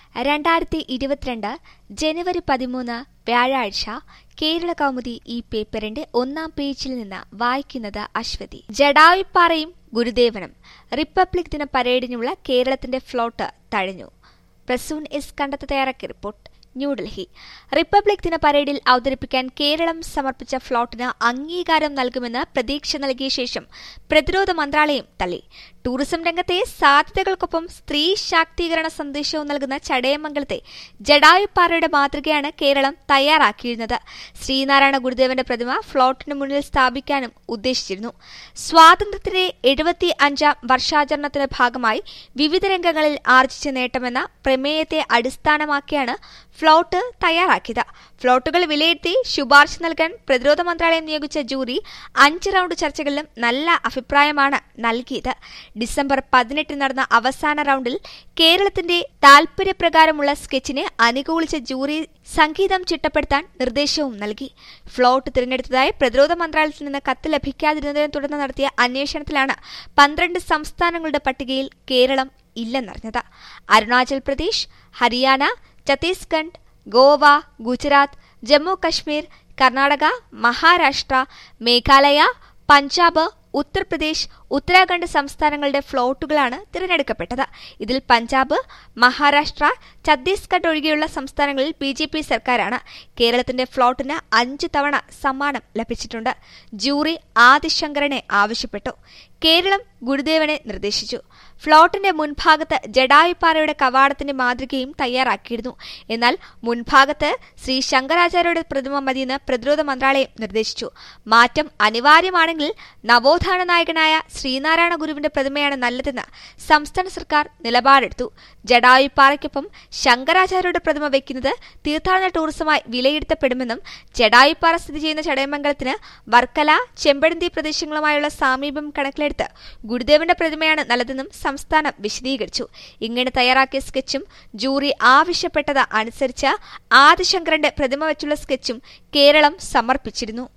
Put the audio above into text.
രണ്ടായിരത്തി ഇരുപത്തിരണ്ട് ജനുവരി പതിമൂന്ന് വ്യാഴാഴ്ച കേരള കൗമുദി ഈ പേപ്പറിന്റെ ഒന്നാം പേജിൽ നിന്ന് വായിക്കുന്നത് അശ്വതി ജഡായുപ്പാറയും ഗുരുദേവനും റിപ്പബ്ലിക് ദിന പരേഡിനുള്ള കേരളത്തിന്റെ ഫ്ലോട്ട് തഴഞ്ഞു പ്രസൂൺ എസ് കണ്ടത്ത് തയ്യാറാക്കിയ റിപ്പോർട്ട് ന്യൂഡൽഹി റിപ്പബ്ലിക് ദിന പരേഡിൽ അവതരിപ്പിക്കാൻ കേരളം സമർപ്പിച്ച ഫ്ലോട്ടിന് അംഗീകാരം നൽകുമെന്ന് പ്രതീക്ഷ നൽകിയ ശേഷം പ്രതിരോധ മന്ത്രാലയം തള്ളി ടൂറിസം രംഗത്തെ സാധ്യതകൾക്കൊപ്പം സ്ത്രീ ശാക്തീകരണ സന്ദേശവും നൽകുന്ന ചടയമംഗലത്തെ ജഡായുപ്പാറയുടെ മാതൃകയാണ് കേരളം തയ്യാറാക്കിയിരുന്നത് ശ്രീനാരായണ ഗുരുദേവന്റെ പ്രതിമ ഫ്ലോട്ടിന് മുന്നിൽ സ്ഥാപിക്കാനും ഉദ്ദേശിച്ചിരുന്നു സ്വാതന്ത്ര്യത്തിന്റെ എഴുപത്തി അഞ്ചാം വർഷാചരണത്തിന്റെ ഭാഗമായി വിവിധ രംഗങ്ങളിൽ ആർജിച്ച നേട്ടമെന്ന പ്രമേയത്തെ അടിസ്ഥാനമാക്കിയാണ് ഫ്ലോട്ട് തയ്യാറാക്കിയത് ഫ്ലോട്ടുകൾ വിലയിരുത്തി ശുപാർശ നൽകാൻ പ്രതിരോധ മന്ത്രാലയം നിയോഗിച്ച ജൂറി അഞ്ച് റൌണ്ട് ചർച്ചകളിലും നല്ല അഭിപ്രായമാണ് നൽകിയത് ഡിസംബർ പതിനെട്ടിന് നടന്ന അവസാന റൌണ്ടിൽ കേരളത്തിന്റെ താൽപര്യപ്രകാരമുള്ള സ്കെച്ചിനെ അനുകൂലിച്ച ജൂറി സംഗീതം ചിട്ടപ്പെടുത്താൻ നിർദ്ദേശവും നൽകി ഫ്ലോട്ട് തിരഞ്ഞെടുത്തതായി പ്രതിരോധ മന്ത്രാലയത്തിൽ നിന്ന് കത്ത് ലഭിക്കാതിരുന്നതിനെ തുടർന്ന് നടത്തിയ അന്വേഷണത്തിലാണ് പന്ത്രണ്ട് സംസ്ഥാനങ്ങളുടെ പട്ടികയിൽ കേരളം ഇല്ലെന്നറിഞ്ഞത് അരുണാചൽ പ്രദേശ് ഹരിയാന ഛത്തീസ്ഗഡ് ഗോവ ഗുജറാത്ത് ജമ്മു കശ്മീർ കർണാടക മഹാരാഷ്ട്ര മേഘാലയ പഞ്ചാബ് ഉത്തർപ്രദേശ് ഉത്തരാഖണ്ഡ് സംസ്ഥാനങ്ങളുടെ ഫ്ലോട്ടുകളാണ് തിരഞ്ഞെടുക്കപ്പെട്ടത് ഇതിൽ പഞ്ചാബ് മഹാരാഷ്ട്ര ഛത്തീസ്ഗഡ് ഒഴികെയുള്ള സംസ്ഥാനങ്ങളിൽ ബി ജെ പി സർക്കാരാണ് കേരളത്തിന്റെ ഫ്ലോട്ടിന് അഞ്ചു തവണ സമ്മാനം ലഭിച്ചിട്ടുണ്ട് ജൂറി ആദിശങ്കരനെ ആവശ്യപ്പെട്ടു കേരളം ഗുരുദേവനെ നിർദ്ദേശിച്ചു ഫ്ലോട്ടിന്റെ മുൻഭാഗത്ത് ജഡായുപ്പാറയുടെ കവാടത്തിന്റെ മാതൃകയും തയ്യാറാക്കിയിരുന്നു എന്നാൽ മുൻഭാഗത്ത് ശ്രീ ശങ്കരാചാര്യയുടെ പ്രതിമ മതിയെന്ന് പ്രതിരോധ മന്ത്രാലയം നിർദ്ദേശിച്ചു മാറ്റം അനിവാര്യമാണെങ്കിൽ നവോത്ഥാന നായകനായ ശ്രീനാരായണ ഗുരുവിന്റെ പ്രതിമയാണ് നല്ലതെന്ന് സംസ്ഥാന സർക്കാർ നിലപാടെടുത്തു ജഡായുപ്പാറയ്ക്കൊപ്പം ശങ്കരാചാര്യയുടെ പ്രതിമ വയ്ക്കുന്നത് തീർത്ഥാടന ടൂറിസമായി വിലയിരുത്തപ്പെടുമെന്നും ജഡായുപ്പാറ സ്ഥിതി ചെയ്യുന്ന ചടയമംഗലത്തിന് വർക്കല ചെമ്പഴന്തി പ്രദേശങ്ങളുമായുള്ള സാമീപ്യം കണക്കിലെടുത്ത് ഗുരുദേവന്റെ പ്രതിമയാണ് നല്ലതെന്നും സംസ്ഥാനം വിശദീകരിച്ചു ഇങ്ങനെ തയ്യാറാക്കിയ സ്കെച്ചും ജൂറി ആവശ്യപ്പെട്ടത് അനുസരിച്ച് ആദിശങ്കരന്റെ പ്രതിമ വെച്ചുള്ള സ്കെച്ചും കേരളം സമർപ്പിച്ചിരുന്നു